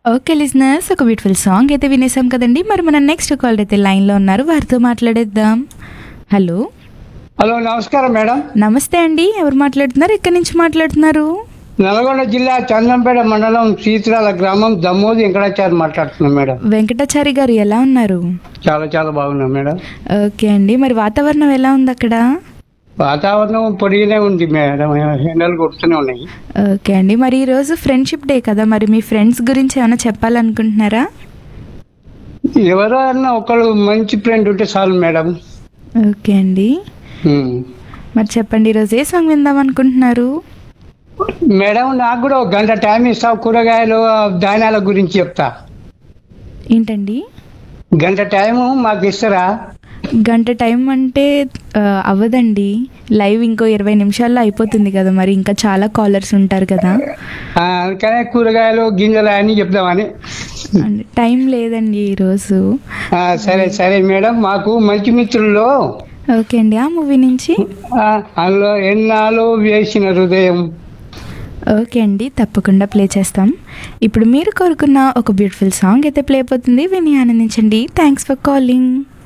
Okay listeners ఒక beautiful song అయితే వినేసాం కదండి మరి మన నెక్స్ట్ కాల్ అయితే లైన్లో ఉన్నారు వారితో మాట్లాడేద్దాం హలో హలో నమస్కారం మేడం నమస్తే అండి ఎవరు మాట్లాడుతున్నారు ఎక్కడి నుంచి మాట్లాడుతున్నారు నల్గొండ జిల్లా చందంపేట మండలం సీతరాల గ్రామం దమ్మోది వెంకటాచారి మాట్లాడుతున్నాం మేడం వెంకటాచారి గారు ఎలా ఉన్నారు చాలా చాలా బాగున్నాం మేడం ఓకే అండి మరి వాతావరణం ఎలా ఉంది అక్కడ వాతావరణం పొడిగానే ఉంది మేడం ఎండలు కొడుతూనే ఉన్నాయి ఓకే అండి మరి ఈరోజు ఫ్రెండ్షిప్ డే కదా మరి మీ ఫ్రెండ్స్ గురించి ఏమైనా చెప్పాలనుకుంటున్నారా ఎవరో అన్న ఒకళ్ళు మంచి ఫ్రెండ్ ఉంటే చాలు మేడం ఓకే అండి ఉమ్. మరి చెప్పండి ఈరోజు ఏ సాంగ్ విందాం అనుకుంటున్నారు మేడం నాకు కూడా ఒక గంట టైం ఇస్తావు కూరగాయలు ధాన్యాల గురించి చెప్తా ఏంటండి గంట టైము మాకు ఇస్తారా గంట టైం అంటే ఆ, అవ్వదండి లైవ్ ఇంకో ఇరవై నిమిషాల్లో అయిపోతుంది కదా మరి ఇంకా చాలా కాలర్స్ ఉంటారు కదా ఆ, అందుకనే కూరగాయలు గింజలు అని చెప్దామని అంటే టైం లేదండి ఈరోజు ఆ, సరే సరే మేడం మాకు మంచి మిత్రుల్లో ఓకే అండి ఆ మూవీ నుంచి ఆ, అందులో ఎన్నాళ్ళు వేసిన హృదయం ఓకే అండి తప్పకుండా ప్లే చేస్తాం ఇప్పుడు మీరు కోరుకున్న ఒక బ్యూటిఫుల్ సాంగ్ అయితే ప్లే అయిపోతుంది విని ఆనందించండి థ్యాంక్స్ ఫర్ కాలింగ్